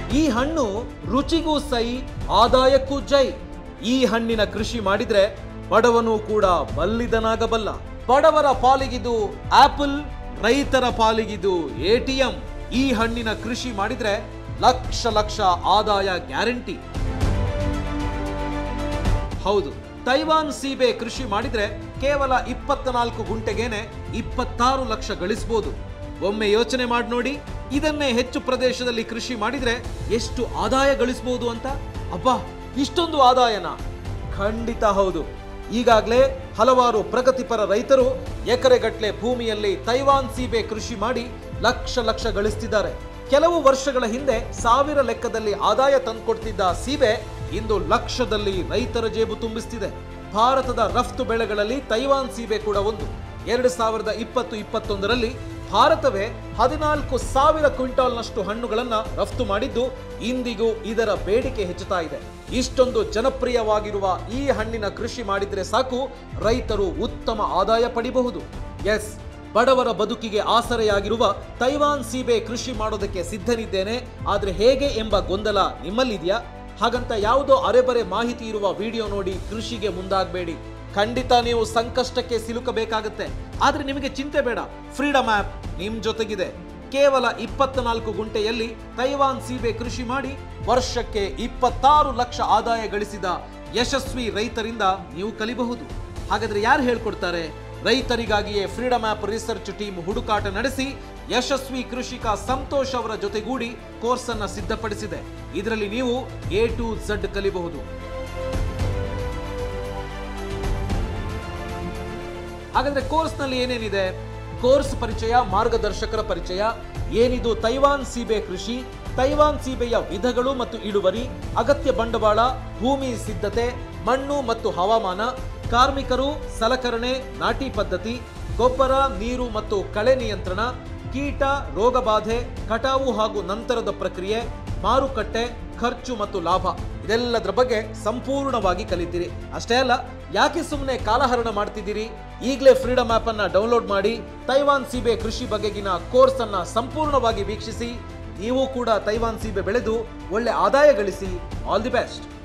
ಈ ಹಣ್ಣು ರುಚಿಗೂ ಸೈ ಆದಾಯಕ್ಕೂ ಜೈ ಈ ಹಣ್ಣಿನ ಕೃಷಿ ಮಾಡಿದ್ರೆ ಬಡವನು ಕೂಡ ಬಲ್ಲಿದನಾಗಬಲ್ಲ ಬಡವರ ಪಾಲಿಗಿದು ಆಪಲ್ ರೈತರ ಪಾಲಿಗಿದು ಎಟಿಎಂ ಈ ಹಣ್ಣಿನ ಕೃಷಿ ಮಾಡಿದ್ರೆ ಲಕ್ಷ ಲಕ್ಷ ಆದಾಯ ಗ್ಯಾರಂಟಿ ಹೌದು ತೈವಾನ್ ಸೀಬೆ ಕೃಷಿ ಮಾಡಿದ್ರೆ ಕೇವಲ ಇಪ್ಪತ್ನಾಲ್ಕು ಗುಂಟೆಗೇನೆ ಇಪ್ಪತ್ತಾರು ಲಕ್ಷ ಗಳಿಸಬಹುದು ಒಮ್ಮೆ ಯೋಚನೆ ಮಾಡಿ ನೋಡಿ ಇದನ್ನೇ ಹೆಚ್ಚು ಪ್ರದೇಶದಲ್ಲಿ ಕೃಷಿ ಮಾಡಿದ್ರೆ ಎಷ್ಟು ಆದಾಯ ಗಳಿಸಬಹುದು ಅಂತ ಅಬ್ಬಾ ಇಷ್ಟೊಂದು ಆದಾಯನ ಖಂಡಿತ ಹೌದು ಈಗಾಗಲೇ ಹಲವಾರು ಪ್ರಗತಿಪರ ರೈತರು ಎಕರೆಗಟ್ಟಲೆ ಭೂಮಿಯಲ್ಲಿ ತೈವಾನ್ ಸೀಬೆ ಕೃಷಿ ಮಾಡಿ ಲಕ್ಷ ಲಕ್ಷ ಗಳಿಸ್ತಿದ್ದಾರೆ ಕೆಲವು ವರ್ಷಗಳ ಹಿಂದೆ ಸಾವಿರ ಲೆಕ್ಕದಲ್ಲಿ ಆದಾಯ ತಂದುಕೊಡ್ತಿದ್ದ ಸೀಬೆ ಇಂದು ಲಕ್ಷದಲ್ಲಿ ರೈತರ ಜೇಬು ತುಂಬಿಸ್ತಿದೆ ಭಾರತದ ರಫ್ತು ಬೆಳೆಗಳಲ್ಲಿ ತೈವಾನ್ ಸೀಬೆ ಕೂಡ ಒಂದು ಎರಡು ಸಾವಿರದ ಇಪ್ಪತ್ತು ಇಪ್ಪತ್ತೊಂದರಲ್ಲಿ ಭಾರತವೇ ಹದಿನಾಲ್ಕು ಸಾವಿರ ಕ್ವಿಂಟಾಲ್ನಷ್ಟು ಹಣ್ಣುಗಳನ್ನ ರಫ್ತು ಮಾಡಿದ್ದು ಇಂದಿಗೂ ಇದರ ಬೇಡಿಕೆ ಹೆಚ್ಚುತ್ತಾ ಇದೆ ಇಷ್ಟೊಂದು ಜನಪ್ರಿಯವಾಗಿರುವ ಈ ಹಣ್ಣಿನ ಕೃಷಿ ಮಾಡಿದ್ರೆ ಸಾಕು ರೈತರು ಉತ್ತಮ ಆದಾಯ ಪಡಿಬಹುದು ಎಸ್ ಬಡವರ ಬದುಕಿಗೆ ಆಸರೆಯಾಗಿರುವ ತೈವಾನ್ ಸೀಬೆ ಕೃಷಿ ಮಾಡೋದಕ್ಕೆ ಸಿದ್ಧನಿದ್ದೇನೆ ಆದ್ರೆ ಹೇಗೆ ಎಂಬ ಗೊಂದಲ ನಿಮ್ಮಲ್ಲಿದೆಯಾ ಹಾಗಂತ ಯಾವುದೋ ಅರೆಬರೆ ಮಾಹಿತಿ ಇರುವ ವಿಡಿಯೋ ನೋಡಿ ಕೃಷಿಗೆ ಮುಂದಾಗಬೇಡಿ ಖಂಡಿತ ನೀವು ಸಂಕಷ್ಟಕ್ಕೆ ಸಿಲುಕಬೇಕಾಗತ್ತೆ ಆದ್ರೆ ನಿಮಗೆ ಚಿಂತೆ ಬೇಡ ಫ್ರೀಡಮ್ ಆಪ್ ನಿಮ್ ಜೊತೆಗಿದೆ ಕೇವಲ ಇಪ್ಪತ್ನಾಲ್ಕು ಗುಂಟೆಯಲ್ಲಿ ತೈವಾನ್ ಸೀಬೆ ಕೃಷಿ ಮಾಡಿ ವರ್ಷಕ್ಕೆ ಇಪ್ಪತ್ತಾರು ಲಕ್ಷ ಆದಾಯ ಗಳಿಸಿದ ಯಶಸ್ವಿ ರೈತರಿಂದ ನೀವು ಕಲಿಬಹುದು ಹಾಗಾದ್ರೆ ಯಾರು ಹೇಳ್ಕೊಡ್ತಾರೆ ರೈತರಿಗಾಗಿಯೇ ಫ್ರೀಡಮ್ ಆಪ್ ರಿಸರ್ಚ್ ಟೀಮ್ ಹುಡುಕಾಟ ನಡೆಸಿ ಯಶಸ್ವಿ ಕೃಷಿಕ ಸಂತೋಷ್ ಅವರ ಜೊತೆಗೂಡಿ ಕೋರ್ಸ್ ಅನ್ನ ಸಿದ್ಧಪಡಿಸಿದೆ ಇದರಲ್ಲಿ ನೀವು ಎ ಟು ಝಡ್ ಕಲಿಬಹುದು ಹಾಗಾದ್ರೆ ಕೋರ್ಸ್ನಲ್ಲಿ ಏನೇನಿದೆ ಕೋರ್ಸ್ ಪರಿಚಯ ಮಾರ್ಗದರ್ಶಕರ ಪರಿಚಯ ಏನಿದು ತೈವಾನ್ ಸೀಬೆ ಕೃಷಿ ತೈವಾನ್ ಸೀಬೆಯ ವಿಧಗಳು ಮತ್ತು ಇಳುವರಿ ಅಗತ್ಯ ಬಂಡವಾಳ ಭೂಮಿ ಸಿದ್ಧತೆ ಮಣ್ಣು ಮತ್ತು ಹವಾಮಾನ ಕಾರ್ಮಿಕರು ಸಲಕರಣೆ ನಾಟಿ ಪದ್ಧತಿ ಗೊಬ್ಬರ ನೀರು ಮತ್ತು ಕಳೆ ನಿಯಂತ್ರಣ ಕೀಟ ರೋಗಬಾಧೆ ಕಟಾವು ಹಾಗೂ ನಂತರದ ಪ್ರಕ್ರಿಯೆ ಮಾರುಕಟ್ಟೆ ಖರ್ಚು ಮತ್ತು ಲಾಭ ಇದೆಲ್ಲದರ ಬಗ್ಗೆ ಸಂಪೂರ್ಣವಾಗಿ ಕಲಿತೀರಿ ಅಷ್ಟೇ ಅಲ್ಲ ಯಾಕೆ ಸುಮ್ಮನೆ ಕಾಲಹರಣ ಮಾಡ್ತಿದ್ದೀರಿ ಈಗಲೇ ಫ್ರೀಡಮ್ ಆಪ್ ಅನ್ನ ಡೌನ್ಲೋಡ್ ಮಾಡಿ ತೈವಾನ್ ಸೀಬೆ ಕೃಷಿ ಬಗೆಗಿನ ಕೋರ್ಸ್ ಅನ್ನ ಸಂಪೂರ್ಣವಾಗಿ ವೀಕ್ಷಿಸಿ ನೀವು ಕೂಡ ತೈವಾನ್ ಸೀಬೆ ಬೆಳೆದು ಒಳ್ಳೆ ಆದಾಯ ಗಳಿಸಿ ಆಲ್ ದಿ ಬೆಸ್ಟ್